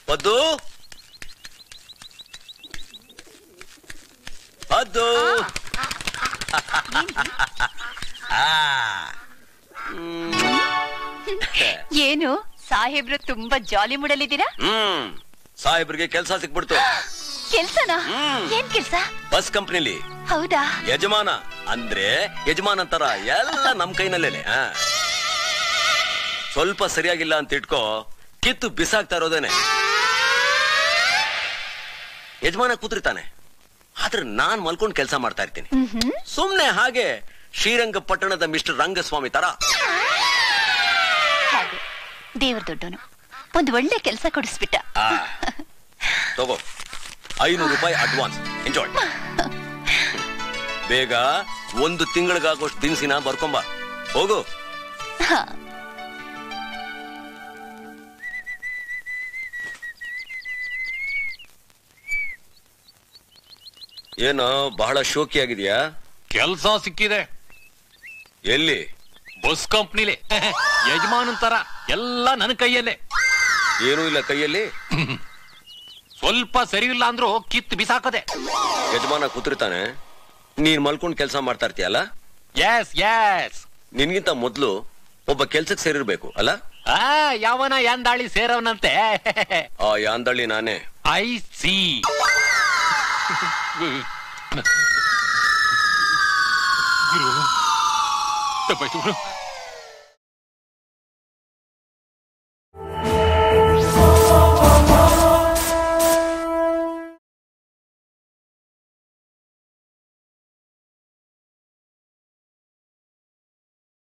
ಪದ್ದು ಪದ್ದು ಆ. ಏನು ಸಾಹೇಬ್ರು ತುಂಬಾ ಜಾಲಿ ಮೂಡಲಿದ್ದೀರಾ ಹ್ಮ್ ಸಾಹೇಬ್ರಿಗೆ ಕೆಲಸ ಸಿಕ್ಬಿಡ್ತು ಕೆಲ್ಸನಾ ಹ್ಮ್. ಏನ್ ಕೆಲ್ಸ ಬಸ್ ಕಂಪ್ನಿಲಿ ಹೌದಾ ಯಜಮಾನ ಅಂದ್ರೆ ಯಜಮಾನ ತರ ಎಲ್ಲ ನಮ್ ಕೈನಲ್ಲೇನೆ ಆ. ಸ್ವಲ್ಪ ಸರಿಯಾಗಿಲ್ಲ ಅಂತ ಇಟ್ಕೋ ಕಿತ್ತು ಬಿಸಾಕ್ತಾ ಇರೋದೇನೆ ಯಜಮಾನ ಕೂತಿರ್ತಾನೆ ಆದ್ರೆ ನಾನ್ ಮಲ್ಕೊಂಡ್ ಕೆಲಸ ಮಾಡ್ತಾ ಇರ್ತೀನಿ ಮ್ಹ್ಮ್. ಸುಮ್ನೆ ಹಾಗೆ ಶ್ರೀರಂಗಪಟ್ಟಣದ ಮಿಸ್ಟರ್ ರಂಗಸ್ವಾಮಿ ತರ ಹಾಗೆ ದೇವ್ರ ದೊಡ್ಡನು ಒಂದ್ ಒಳ್ಳೆ ಕೆಲ್ಸ ಕೊಡಿಸ್ಬಿಟ್ಟ ಆ. ತಗೋ ಐನೂರು ರೂಪಾಯಿ ಅಡ್ವಾನ್ಸ್ ಎಂಜಾಯ್ ಬೇಗ ಒಂದು ತಿಂಗಳಿಗಾಗೋಷ್ಟು ದಿನಸಿನ ಬರ್ಕೊಂಬ ಹೋಗು ಹಾ. ಏನೋ ಬಹಳ ಶೋಕಿ ಆಗಿದ್ಯಾ ಕೆಲ್ಸ ಸಿಕ್ಕಿದೆ ಎಲ್ಲಿ ಬಸ್ ಕಂಪ್ನಿಲಿ ಯಜಮಾನನ್ ತರ ಎಲ್ಲ ನನ್ನ ಕೈಯಲ್ಲೇ ಏನೂ ಇಲ್ಲ ಕೈಯಲ್ಲಿ ಸ್ವಲ್ಪ ಸರಿ ಇಲ್ಲ ಅಂದ್ರೂ ಕಿತ್ತು ಬಿಸಾಕದೆ ಯಜಮಾನ ಕೂತಿರ್ತಾನೆ ನೀನ್ ಮಲ್ಕೊಂಡ್ ಕೆಲಸ ಮಾಡ್ತಾ ಇರ್ತೀಯಲ್ಲ ಎಸ್ ಎಸ್ ನಿನ್ಗಿಂತ ಮೊದ್ಲು ಒಬ್ಬ ಕೆಲ್ಸಕ್ಕೆ ಸೇರಿರ್ಬೇಕು ಅಲ್ಲ ಆ ಯಾವನ ಯಾಂದಾಳಿ ಸೇರವನಂತೆ ಆ ಯಾಂದಳ್ಳಿ ನಾನೇ ಐ ಸಿ ಗುರು ತಪ್ಪಾಯ್ತು ಗುರು